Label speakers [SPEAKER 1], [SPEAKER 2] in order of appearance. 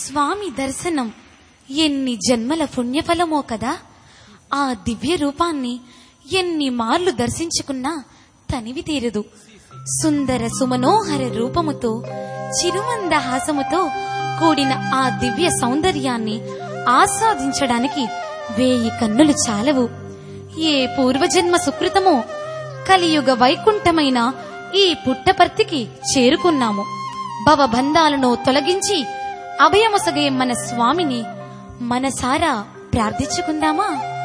[SPEAKER 1] స్వామి దర్శనం ఎన్ని జన్మల పుణ్యఫలమో కదా ఆ దివ్య రూపాన్ని ఎన్ని మార్లు దర్శించుకున్నా తనివి తీరదు సుందర సుమనోహర రూపముతో చిరుమంద హాసముతో కూడిన ఆ దివ్య సౌందర్యాన్ని ఆస్వాదించడానికి వేయి కన్నులు చాలవు ఏ పూర్వజన్మ సుకృతమో కలియుగ వైకుంఠమైన ఈ పుట్టపర్తికి చేరుకున్నాము భవబంధాలను తొలగించి అభయమొసగే మన స్వామిని మనసారా ప్రార్థించుకుందామా